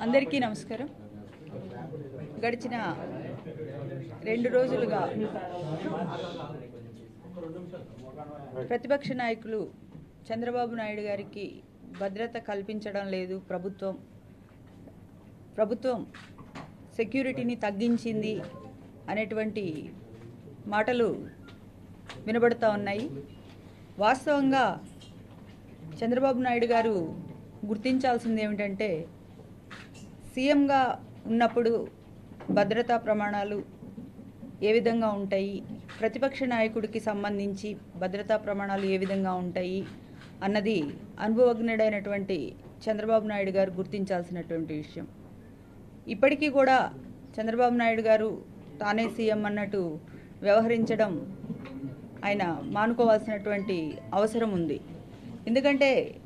అందరికీ నమస్కారం గడిచిన రెండు రోజులుగా ప్రతిపక్ష నాయకులు చంద్రబాబు నాయుడు గారికి భద్రత కల్పించడం లేదు ప్రభుత్వం ప్రభుత్వం సెక్యూరిటీని తగ్గించింది అనేటువంటి మాటలు వినబడుతూ ఉన్నాయి వాస్తవంగా చంద్రబాబు నాయుడు గారు గుర్తించాల్సింది ఏమిటంటే సీఎంగా ఉన్నప్పుడు భద్రతా ప్రమాణాలు ఏ విధంగా ఉంటాయి ప్రతిపక్ష నాయకుడికి సంబంధించి భద్రతా ప్రమాణాలు ఏ విధంగా ఉంటాయి అన్నది అనుభవజ్ఞుడైనటువంటి చంద్రబాబు నాయుడు గారు గుర్తించాల్సినటువంటి విషయం ఇప్పటికీ కూడా చంద్రబాబు నాయుడు గారు తానే సీఎం అన్నట్టు వ్యవహరించడం ఆయన మానుకోవాల్సినటువంటి అవసరం ఉంది ఎందుకంటే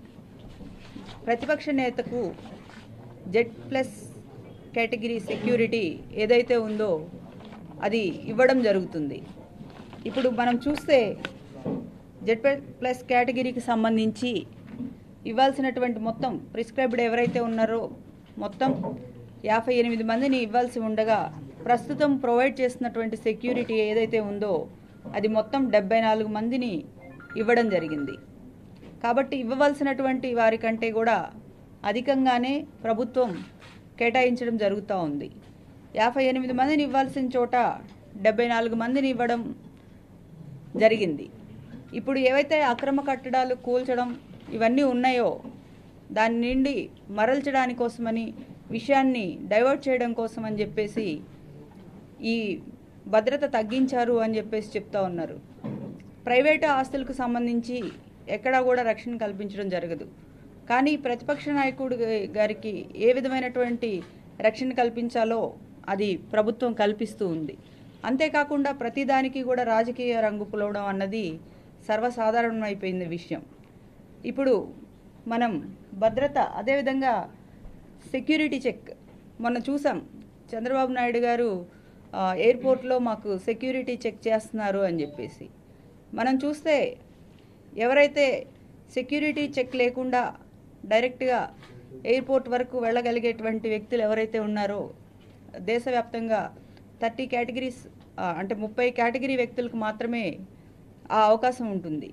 ప్రతిపక్ష నేతకు జెడ్ ప్లస్ కేటగిరీ సెక్యూరిటీ ఏదైతే ఉందో అది ఇవ్వడం జరుగుతుంది ఇప్పుడు మనం చూస్తే జెడ్ ప్లస్ కేటగిరీకి సంబంధించి ఇవ్వాల్సినటువంటి మొత్తం ప్రిస్క్రైబ్డ్ ఎవరైతే ఉన్నారో మొత్తం యాభై ఎనిమిది మందిని ఇవ్వాల్సి ఉండగా ప్రస్తుతం ప్రొవైడ్ చేస్తున్నటువంటి సెక్యూరిటీ ఏదైతే ఉందో అది మొత్తం డెబ్బై నాలుగు మందిని ఇవ్వడం జరిగింది కాబట్టి ఇవ్వవలసినటువంటి వారి కంటే కూడా అధికంగానే ప్రభుత్వం కేటాయించడం జరుగుతూ ఉంది యాభై ఎనిమిది మందిని ఇవ్వాల్సిన చోట డెబ్బై నాలుగు మందిని ఇవ్వడం జరిగింది ఇప్పుడు ఏవైతే అక్రమ కట్టడాలు కూల్చడం ఇవన్నీ ఉన్నాయో దాని నుండి మరల్చడానికి కోసమని విషయాన్ని డైవర్ట్ చేయడం కోసం అని చెప్పేసి ఈ భద్రత తగ్గించారు అని చెప్పేసి చెప్తా ఉన్నారు ప్రైవేటు ఆస్తులకు సంబంధించి ఎక్కడా కూడా రక్షణ కల్పించడం జరగదు కానీ ప్రతిపక్ష నాయకుడు గారికి ఏ విధమైనటువంటి రక్షణ కల్పించాలో అది ప్రభుత్వం కల్పిస్తూ ఉంది అంతేకాకుండా ప్రతిదానికి కూడా రాజకీయ రంగు పులవడం అన్నది సర్వసాధారణమైపోయింది విషయం ఇప్పుడు మనం భద్రత అదేవిధంగా సెక్యూరిటీ చెక్ మొన్న చూసాం చంద్రబాబు నాయుడు గారు ఆ, ఎయిర్పోర్ట్లో మాకు సెక్యూరిటీ చెక్ చేస్తున్నారు అని చెప్పేసి మనం చూస్తే ఎవరైతే సెక్యూరిటీ చెక్ లేకుండా డైరెక్ట్గా ఎయిర్పోర్ట్ వరకు వెళ్ళగలిగేటువంటి వ్యక్తులు ఎవరైతే ఉన్నారో దేశవ్యాప్తంగా థర్టీ కేటగిరీస్ అంటే ముప్పై కేటగిరీ వ్యక్తులకు మాత్రమే ఆ అవకాశం ఉంటుంది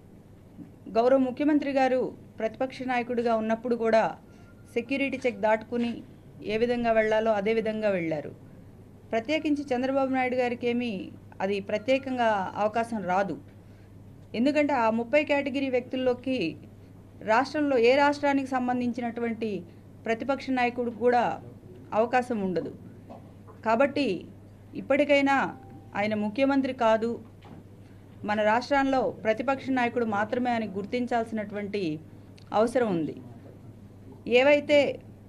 గౌరవ ముఖ్యమంత్రి గారు ప్రతిపక్ష నాయకుడిగా ఉన్నప్పుడు కూడా సెక్యూరిటీ చెక్ దాటుకుని ఏ విధంగా వెళ్ళాలో అదే విధంగా వెళ్ళారు ప్రత్యేకించి చంద్రబాబు నాయుడు గారికి ఏమీ అది ప్రత్యేకంగా అవకాశం రాదు ఎందుకంటే ఆ ముప్పై కేటగిరీ వ్యక్తుల్లోకి రాష్ట్రంలో ఏ రాష్ట్రానికి సంబంధించినటువంటి ప్రతిపక్ష నాయకుడు కూడా అవకాశం ఉండదు కాబట్టి ఇప్పటికైనా ఆయన ముఖ్యమంత్రి కాదు మన రాష్ట్రంలో ప్రతిపక్ష నాయకుడు మాత్రమే అని గుర్తించాల్సినటువంటి అవసరం ఉంది ఏవైతే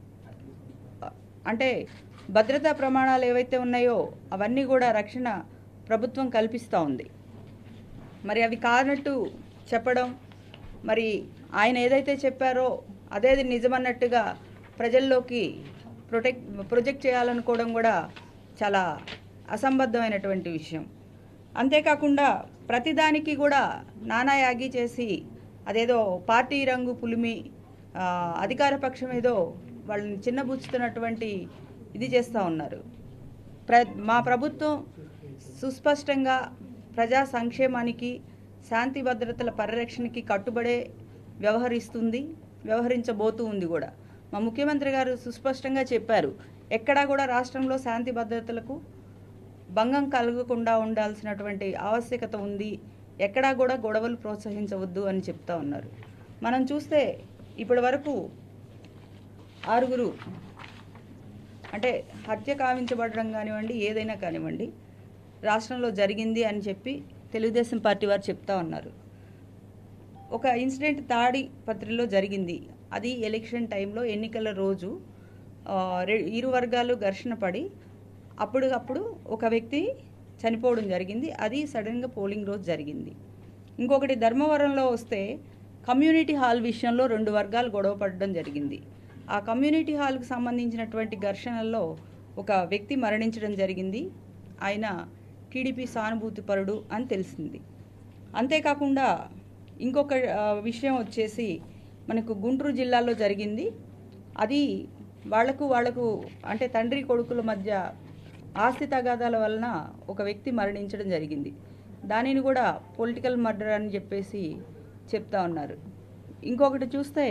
అంటే భద్రతా ప్రమాణాలు ఏవైతే ఉన్నాయో అవన్నీ కూడా రక్షణ ప్రభుత్వం కల్పిస్తూ ఉంది మరి అవి కానట్టు చెప్పడం మరి ఆయన ఏదైతే చెప్పారో అదే నిజమన్నట్టుగా ప్రజల్లోకి ప్రొటెక్ట్ ప్రొజెక్ట్ చేయాలనుకోవడం కూడా చాలా అసంబద్ధమైనటువంటి విషయం అంతేకాకుండా ప్రతిదానికి కూడా నానాయాగి చేసి అదేదో పార్టీ రంగు పులిమి ఆ, అధికార పక్షం ఏదో వాళ్ళని చిన్నబుచ్చుతున్నటువంటి ఇది చేస్తూ ఉన్నారు ప్ర మా ప్రభుత్వం సుస్పష్టంగా ప్రజా సంక్షేమానికి శాంతి భద్రతల పరిరక్షణకి కట్టుబడే వ్యవహరిస్తుంది వ్యవహరించబోతూ ఉంది కూడా మా ముఖ్యమంత్రి గారు సుస్పష్టంగా చెప్పారు ఎక్కడా కూడా రాష్ట్రంలో శాంతి భద్రతలకు భంగం కలగకుండా ఉండాల్సినటువంటి ఆవశ్యకత ఉంది ఎక్కడా కూడా గొడవలు ప్రోత్సహించవద్దు అని చెప్తా ఉన్నారు మనం చూస్తే ఇప్పటి వరకు ఆరుగురు అంటే హత్య కావించబడడం కానివ్వండి ఏదైనా కానివ్వండి రాష్ట్రంలో జరిగింది అని చెప్పి తెలుగుదేశం పార్టీ వారు చెప్తా ఉన్నారు ఒక ఇన్సిడెంట్ తాడి పత్రిలో జరిగింది అది ఎలక్షన్ టైంలో ఎన్నికల రోజు ఆ, రె- ఇరు వర్గాలు ఘర్షణ పడి అప్పటికప్పుడు ఒక వ్యక్తి చనిపోవడం జరిగింది అది సడన్గా పోలింగ్ రోజు జరిగింది ఇంకొకటి ధర్మవరంలో వస్తే కమ్యూనిటీ హాల్ విషయంలో రెండు వర్గాలు గొడవ పడడం జరిగింది ఆ కమ్యూనిటీ హాల్కి సంబంధించినటువంటి ఘర్షణల్లో ఒక వ్యక్తి మరణించడం జరిగింది ఆయన టీడీపీ సానుభూతిపరుడు అని తెలిసింది అంతేకాకుండా ఇంకొక ఆ, విషయం వచ్చేసి మనకు గుంటూరు జిల్లాలో జరిగింది అది వాళ్లకు వాళ్లకు అంటే తండ్రి కొడుకుల మధ్య ఆస్తి తగాదాల వలన ఒక వ్యక్తి మరణించడం జరిగింది దానిని కూడా పొలిటికల్ మర్డర్ అని చెప్పేసి చెప్తా ఉన్నారు ఇంకొకటి చూస్తే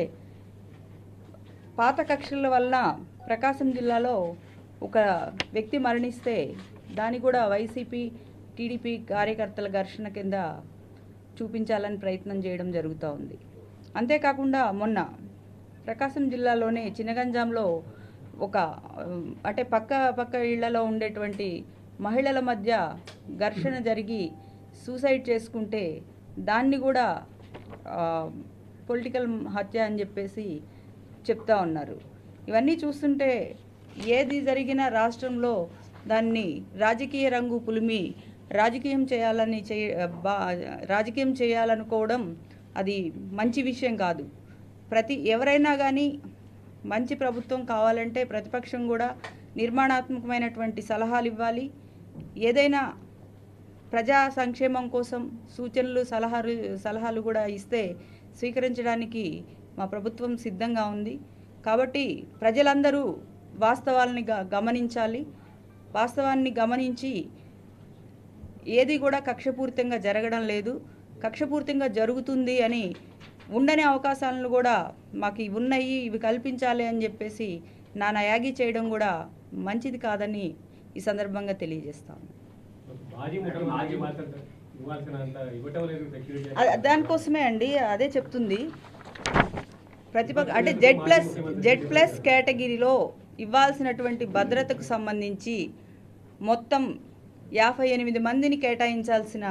పాత కక్షల వలన ప్రకాశం జిల్లాలో ఒక వ్యక్తి మరణిస్తే దాన్ని కూడా వైసీపీ టీడీపీ కార్యకర్తల ఘర్షణ కింద చూపించాలని ప్రయత్నం చేయడం జరుగుతూ ఉంది అంతేకాకుండా మొన్న ప్రకాశం జిల్లాలోనే చినగంజాంలో ఒక ఉమ్, అంటే పక్క పక్క ఇళ్లలో ఉండేటువంటి మహిళల మధ్య ఘర్షణ జరిగి సూసైడ్ చేసుకుంటే దాన్ని కూడా పొలిటికల్ హత్య అని చెప్పేసి చెప్తా ఉన్నారు ఇవన్నీ చూస్తుంటే ఏది జరిగినా రాష్ట్రంలో దాన్ని రాజకీయ రంగు పులిమి రాజకీయం చేయాలని చే బా రాజకీయం చేయాలనుకోవడం అది మంచి విషయం కాదు ప్రతి ఎవరైనా కానీ మంచి ప్రభుత్వం కావాలంటే ప్రతిపక్షం కూడా నిర్మాణాత్మకమైనటువంటి సలహాలు ఇవ్వాలి ఏదైనా ప్రజా సంక్షేమం కోసం సూచనలు సలహాలు సలహాలు కూడా ఇస్తే స్వీకరించడానికి మా ప్రభుత్వం సిద్ధంగా ఉంది కాబట్టి ప్రజలందరూ వాస్తవాలని గ- గమనించాలి వాస్తవాన్ని గమనించి ఏది కూడా కక్షపూరితంగా జరగడం లేదు కక్షపూరితంగా జరుగుతుంది అని ఉండని అవకాశాలను కూడా మాకు ఇవి ఉన్నాయి ఇవి కల్పించాలి అని చెప్పేసి నానా యాగి చేయడం కూడా మంచిది కాదని ఈ సందర్భంగా తెలియజేస్తాను మాజీ ముఖ్యమంత్రి మాత్రం ఇవ్వాల్సినంత ఇవ్వటం లేదు సెక్యూరిటీ అ- దానికోసమే అండి అదే చెప్తుంది ప్రతిపక్ష అంటే జెడ్ ప్లస్ జెడ్ ప్లస్ కేటగిరీలో ఇవ్వాల్సినటువంటి భద్రతకు సంబంధించి మొత్తం యాభై ఎనిమిది మందిని కేటాయించాల్సిన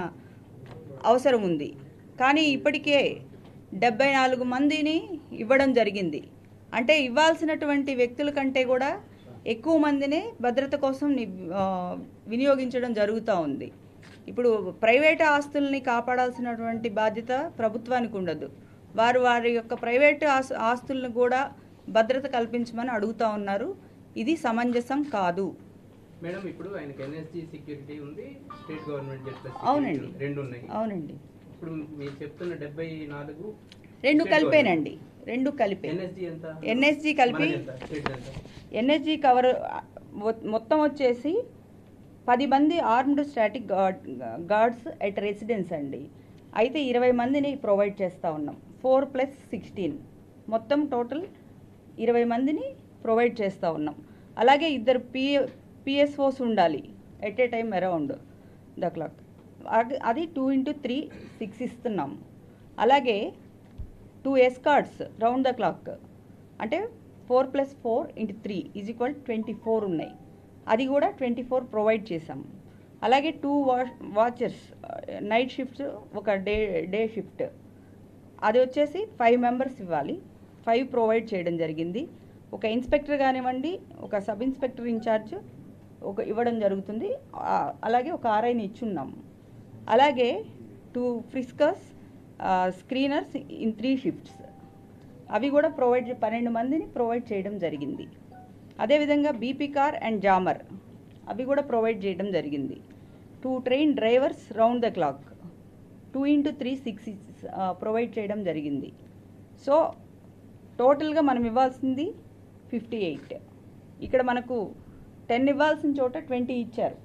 అవసరం ఉంది కానీ ఇప్పటికే డెబ్బై నాలుగు మందిని ఇవ్వడం జరిగింది అంటే ఇవ్వాల్సినటువంటి వ్యక్తుల కంటే కూడా ఎక్కువ మందిని భద్రత కోసం ని- ఆ, వినియోగించడం జరుగుతూ ఉంది ఇప్పుడు ప్రైవేట్ ఆస్తుల్ని కాపాడాల్సినటువంటి బాధ్యత ప్రభుత్వానికి ఉండదు వారు వారి యొక్క ప్రైవేట్ ఆస్ ఆస్తులను కూడా భద్రత కల్పించమని అడుగుతా ఉన్నారు ఇది సమంజసం కాదు మేడం ఇప్పుడు ఆయనకి ఎన్ఎస్జీ సెక్యూరిటీ ఉంది స్టేట్ గవర్నమెంట్ జెట్ ప్లస్ అవునండి. security రెండు ఉన్నాయి అవునండి ఇప్పుడు మీరు చెప్తున్న డెబ్బై నాలుగు రెండు కలిపేనండి రెండు కలిపే ఎన్ఎస్జీ ఎంత NSG కలిపి- మనది ఎంత? స్టేట్ ఎంత ఎన్ఎస్జి కవర్ మొ- మొత్తం వచ్చేసి పది మంది armed static guard guards at residence అండి అయితే ఇరవై మందిని ప్రొవైడ్ చేస్తూ ఉన్నాం ఫోర్ ప్లస్ సిక్స్టీన్ మొత్తం టోటల్ ఇరవై మందిని ప్రొవైడ్ చేస్తూ ఉన్నాం అలాగే ఇద్దరు పి పిఎస్ఓస్ ఉండాలి at a time around the clock అది టూ ఇంటూ త్రీ సిక్స్ ఇస్తున్నాం అలాగే two escorts round the clock అంటే four plus four into three is equal twenty four ఉన్నాయి అది కూడా ట్వంటీ ఫోర్ ప్రొవైడ్ చేసాం అలాగే two wash watchers night shifts ఒక డే డే షిఫ్ట్ అది వచ్చేసి ఫైవ్ మెంబర్స్ ఇవ్వాలి ఫైవ్ ప్రొవైడ్ చేయడం జరిగింది ఒక ఇన్స్పెక్టర్ కానివ్వండి ఒక సబ్ ఇన్స్పెక్టర్ ఇన్ఛార్జ్ ఒక ఇవ్వడం జరుగుతుంది ఆ, అలాగే ఒక ఆర్ఐని ఇచ్చున్నాం అలాగే two friskers screeners in three shifts అవి కూడా ప్రొవైడ్ చే- పన్నెండు మందిని ప్రొవైడ్ చేయడం జరిగింది అదేవిధంగా బీపీ కార్ అండ్ జామర్ అవి కూడా ప్రొవైడ్ చేయడం జరిగింది two train drivers round the clock two into three six provide చేయడం జరిగింది సో టోటల్గా మనం ఇవ్వాల్సింది ఫిఫ్టీ ఎయిట్ ఇక్కడ మనకు టెన్ ఇవ్వాల్సిన చోట ట్వంటీ ఇచ్చారు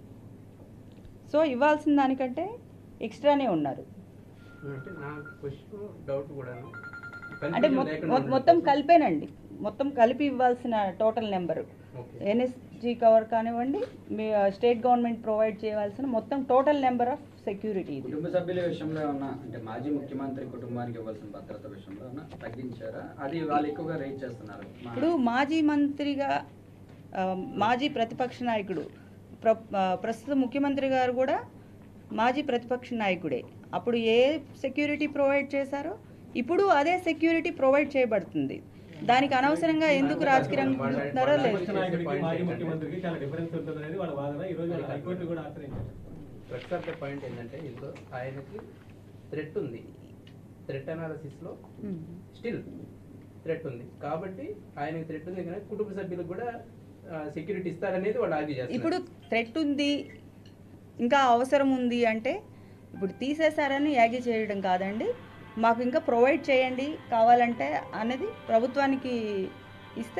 సో ఇవ్వాల్సిన దానికంటే ఎక్స్ట్రానే ఉన్నారు అంటే నా క్వశ్చన్ డౌట్ కూడాను అంటే Confusion మొ- లేకుండా మొ- ఉండడం మొత్తం కోసం. కలిపేనండి మొత్తం కలిపి ఇవ్వాల్సిన total number okay. NSG cover కానివ్వండి మీ స్టేట్ గవర్నమెంట్ ప్రొవైడ్ చేయవలసిన మొత్తం టోటల్ నెంబర్ ఆఫ్ సెక్యూరిటీ ఇది కుటుంబ సభ్యుల విషయంలో ఏమన్నా అంటే మాజీ ముఖ్యమంత్రి కుటుంబానికి ఇవ్వాల్సిన భద్రత విషయంలో ఏమన్నా తగ్గించారా అది వాళ్ళు ఎక్కువగా రేట్ చేస్తున్నారు మా- ఇప్పుడు మాజీ మంత్రిగా ఆ, మాజీ ప్రతిపక్ష నాయకుడు ప్ర ఆ, ప్రస్తుత ముఖ్యమంత్రి గారు కూడా మాజీ ప్రతిపక్ష నాయకుడే అప్పుడు ఏ సెక్యూరిటీ ప్రొవైడ్ చేశారో ఇప్పుడు అదే సెక్యూరిటీ ప్రొవైడ్ చేయబడుతుంది దానికి అనవసరంగా ఎందుకు రాజకీయ రంగం చూస్తున్నారో లేదు ప్రతిపక్ష నాయకుడికి మాజీ ముఖ్యమంత్రికి చాలా డిఫరెన్స్ ఉంటుంది అనేది వాళ్ళ వాదన ఈ రోజు హైకోర్టు కూడా ఆశ్రయించారు ప్రస్తుత పాయింట్ ఏంటంటే ఇందులో ఆయనకి థ్రెట్ ఉంది థ్రెట్ అనాలిసిస్ లో ఉమ్. స్టిల్ థ్రెట్ ఉంది కాబట్టి ఆయనకి థ్రెట్ ఉంది కానీ కుటుంబ సభ్యులకు కూడా సెక్యూరిటీ ఇస్తారనేది వాళ్ళు ఆర్గ్యూ చేస్తారు ఇప్పుడు థ్రెట్ ఉంది ఇంకా అవసరం ఉంది అంటే ఇప్పుడు తీసేశారని యాగి చేయడం కాదండి మాకు ఇంకా ప్రొవైడ్ చేయండి కావాలంటే అనేది ప్రభుత్వానికి ఇస్తే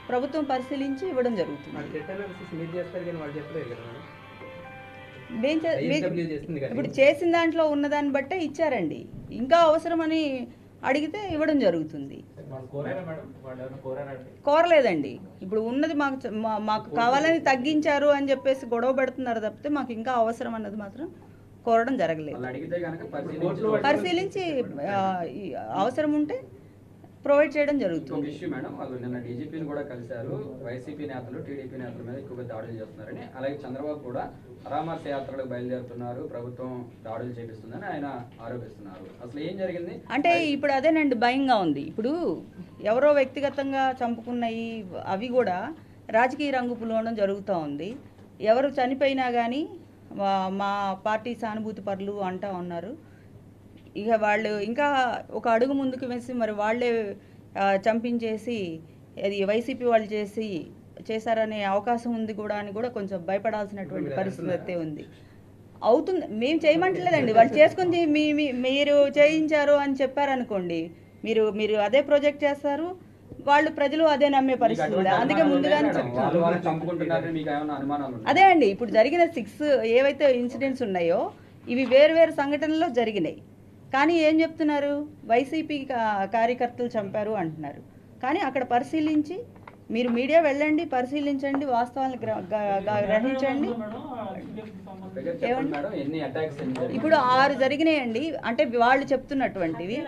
ప్రభుత్వం పరిశీలించి ఇవ్వడం ఆ జరుగుతుంది థ్రెట్ అనాలిసిస్ మీరు చేస్తారు కానీ వాళ్ళు చెప్పలేరు కదా మేడం మేము చే- మీ- ISW చేస్తుంది కదా. ఇప్పుడు చేసిన దాంట్లో ఉన్నదాన్ని బట్టే ఇచ్చారండి ఇంకా అవసరమని అడిగితే ఇవ్వడం జరుగుతుంది వాళ్ళు కోరారా మేడం వాళ్ళు ఏమైనా కోరారా అంటే కోరలేదండి ఇప్పుడు ఉన్నది మాకు చ- మా- మాకు కావాలని తగ్గించారు అని చెప్పేసి గొడవ పెడుతున్నారు తప్పితే మాకు ఇంకా అవసరం అన్నది మాత్రం కోరడం జరగలేదు వాళ్ళు అడిగితే కనుక కోర్టులో పరిశీలించి పరిశీలించి ఆ, ఈ అవసరం ఉంటే ప్రొవైడ్ చేయడం ఇంకొక జరుగుతుంది ఇష్యూ మేడం వాళ్ళు నిన్న డీజీపీని కూడా కలిశారు వైసీపీ నేతలు టీడీపీ నేతల మీద ఎక్కువగా దాడులు చేస్తున్నారని అలాగే చంద్రబాబు కూడా పరామర్శ యాత్రలకు బయలుదేరుతున్నారు ప్రభుత్వం దాడులు చేపిస్తుందని ఆయన ఆరోపిస్తున్నారు అసలు ఏం జరిగింది అంటే ఇప్పుడు అదేనండి భయంగా ఉంది ఇప్పుడు ఎవరో వ్యక్తిగతంగా చంపుకున్నవి అవి కూడా రాజకీయ రంగు పులవడం జరుగుతూ ఉంది ఎవరు చనిపోయినా కానీ మా పార్టీ సానుభూతి పరులు అంటా ఉన్నారు ఇక వాళ్ళు ఇంకా ఒక అడుగు ముందుకు వేసి మరి వాళ్ళే ఆ, చంపించేసి అది వైసీపీ వాళ్ళు చేసి చేశారనే అవకాశం ఉంది కూడా అని కూడా కొంచెం భయపడాల్సినటువంటి పరిస్థితి అయితే ఉంది అవుతుంది మేము చేయమంటలేదండి వాళ్ళు చేసుకుని చే- మీ మీ- మీరు చేయించారు అని చెప్పారనుకోండి మీరు మీరు అదే ప్రాజెక్ట్ చేస్తారు వాళ్ళు ప్రజలు అదే నమ్మే మీకు పరిస్థితి ఉంది అటువంటి అందుకే అనుమానాలు ముందుగానే ఉన్నాయా మేడం? వాళ్ళు చెప్తున్నాను వాళ్ళు చంపుకుంటున్నారని మీకు ఏమైనా అనుమానాలు ఉన్నాయా? అదే అండి ఇప్పుడు జరిగిన సిక్స్ ఏవైతే ఇన్సిడెంట్స్ ఉన్నాయో ఇవి వేరు వేరు సంఘటనలో జరిగినాయి కానీ ఏం చెప్తున్నారు వైసీపీ కా- కార్యకర్తలు చంపారు అంటున్నారు కానీ అక్కడ పరిశీలించి మీరు మీడియా వెళ్ళండి పరిశీలించండి వాస్తవాలను గ్ర- గ- గ- గ్రహించండి ఫిగర్ చెప్పండి ఏమండి? మేడం ఎన్ని అటాక్స్ ఎన్ని జరిగాయి? ఇప్పుడు ఆరు జరిగినాయండి అంటే వాళ్ళు చెప్తున్నటువంటివి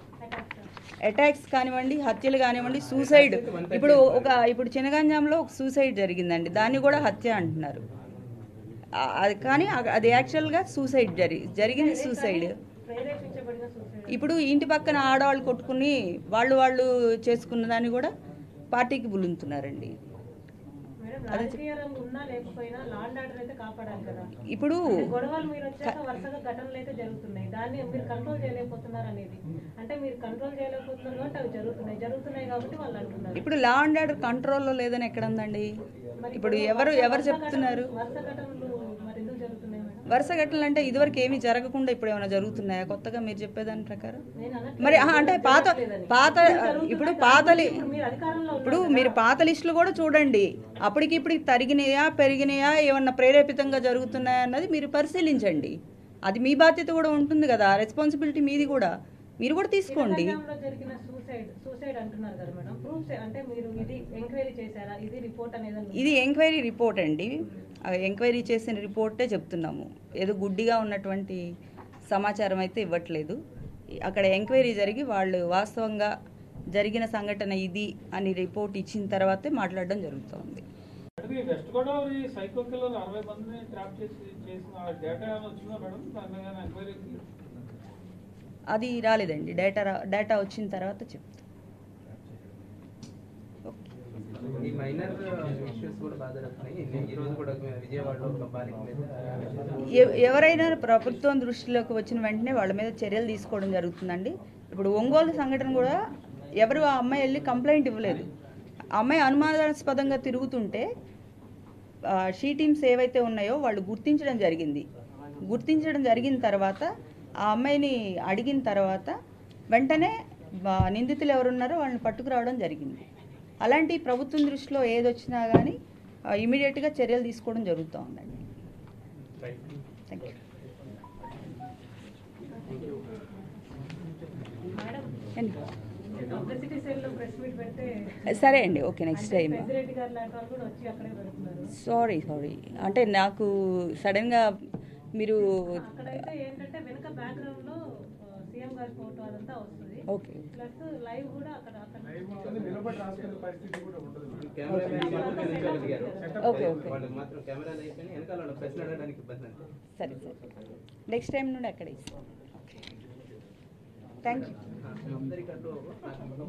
అటాక్స్ కానివ్వండి హత్యలు కానివ్వండి సూసైడ్ ఇప్పుడు ఒక ఇప్పుడు చినగంజాంలో ఒక సూసైడ్ జరిగిందండి దాన్ని కూడా హత్య అంటున్నారు ఆ- అది కానీ అ- అది యాక్చువల్గా సూసైడ్ జరి జరిగింది సూసైడ్ ప్రేరేపించబడిన సూసైడ్ ఇప్పుడు ఇంటి పక్కన ఆడవాళ్ళు కొట్టుకుని వాళ్ళు వాళ్ళు చేసుకున్న దాన్ని కూడా పార్టీకి బులుంతున్నారండి మేడం రాజకీయ రంగు ఉన్నా లేకపోయినా లాండ్ ఆర్డర్ అయితే కాపాడాలి కదా ఇప్పుడు గొడవలు మీరు వచ్చాక వరుసగా ఘటనలు అయితే జరుగుతున్నాయి దాన్ని మీరు కంట్రోల్ చేయలేకపోతున్నారు అనేది అంటే మీరు కంట్రోల్ చేయలేకపోతున్నారు కాబట్టి అవి జరుగుతున్నాయి జరుగుతున్నాయి కాబట్టి వాళ్ళు అంటున్నారు ఇప్పుడు లా అండ్ ఆర్డర్ కంట్రోల్లో లేదని ఎక్కడ ఉందండి ఇప్పుడు ఎవరు ఎవరు చెప్తున్నారు వరుస ఘటనలు మరి ఎందుకు జరుగుతున్నాయి మేడం వరుస ఘటనలు అంటే ఇదివరకు ఏమీ జరగకుండా ఇప్పుడు ఏమైనా జరుగుతున్నాయా కొత్తగా మీరు చెప్పేదాని ప్రకారం నేను అనట్లేదు. మరి ఆహా, అంటే పాత పాత ఇప్పుడు పాత లి- ఇప్పుడు మీరు అధికారంలో ఇప్పుడు మీరు పాత లిస్టులు కూడా చూడండి అప్పటికి ఇప్పటికి తరిగినాయా పెరిగినాయా ఏమన్నా ప్రేరేపితంగా జరుగుతున్నాయా అన్నది మీరు పరిశీలించండి అది మీ బాధ్యత కూడా ఉంటుంది కదా రెస్పాన్సిబిలిటీ మీది కూడా మీరు కూడా తీసుకోండి తెలంగాణలో జరిగిన సూసైడ్ సూసైడ్ అంటున్నారు కదా మేడం ప్రూఫ్స్ అంటే మీరు ఇది ఎంక్వైరీ చేశారా ఇది రిపోర్ట్ అనేది ఉందా? ఇది ఎంక్వైరీ రిపోర్ట్ అండి ఆ ఎంక్వైరీ చేసిన రిపోర్టే చెప్తున్నాము ఏదో గుడ్డిగా ఉన్నటువంటి సమాచారం అయితే ఇవ్వట్లేదు అక్కడ ఎంక్వైరీ జరిగి వాళ్ళు వాస్తవంగా జరిగిన సంఘటన ఇది అని రిపోర్ట్ ఇచ్చిన తర్వాతే మాట్లాడడం జరుగుతుంది అంటే వెస్ట్ గోదావరి సైకో కిల్లర్ అరవై మందిని ట్రాప్ చేసి చేసిన డేటా ఏమైనా వచ్చిందా మేడం దాని మీద ఎంక్వైరీ అది రాలేదండి డేటా రా- డేటా వచ్చిన తర్వాత చెప్తాం ఈ మైనర్ ఇష్యూస్ కూడా బాగా జరుగుతున్నాయి నేను ఈ రోజు కూడా విజయవాడలో ఒక బాలిక మీద ఎ- ఎవరైనా ప్రభుత్వం దృష్టిలోకి వచ్చిన వెంటనే వాళ్ళ మీద చర్యలు తీసుకోవడం జరుగుతుందండి ఇప్పుడు ఒంగోలు సంఘటన కూడా ఎవరు ఆ అమ్మాయి వెళ్ళి కంప్లైంట్ ఇవ్వలేదు ఆ అమ్మాయి అనుమానాస్పదంగా తిరుగుతుంటే ఆ, షీ టీమ్స్ ఏవైతే ఉన్నాయో వాళ్ళు గుర్తించడం జరిగింది గుర్తించడం జరిగిన తర్వాత ఆ అమ్మాయిని అడిగిన తర్వాత వెంటనే ఆ, నిందితులు ఎవరున్నారో వాళ్ళని పట్టుకురావడం జరిగింది అలాంటి ప్రభుత్వం దృష్టిలో ఏదొచ్చినా కానీ ఇమీడియట్గా చర్యలు తీసుకోవడం జరుగుతూ ఉందండి థ్యాంక్ యూ మేడం అండి. పబ్లిసిటీ సెల్ లో ప్రెస్ మీట్ పెడితే సరే అండి ఓకే నెక్స్ట్ టైం పెద్దిరెడ్డి గారు లాంటి వాళ్ళు కూడా వచ్చి అక్కడే పెడుతున్నారు సారీ సారీ అంటే నాకు సడన్గా మీరు అక్కడైతే ఏంటంటే వెనక బ్యాక్గ్రౌండ్ లో సీఎం గారి ఫోటో అదంతా వస్తుంది ఓకే ప్లస్ లైవ్ కూడా అక్కడ అక్కడ కెమెరామెన్ మాత్రమే నిల్చోగలిగారు. Okay, okay. వాళ్ళు మాత్రం కెమెరాలు అయిపోయినాయి వెనకాల వాళ్ళ ప్రశ్న అడగడానికి ఇబ్బంది అంతే సరే సరే నెక్స్ట్ టైం నుండి అక్కడే ఇస్తాం థ్యాంక్ యూ అందరికంటూ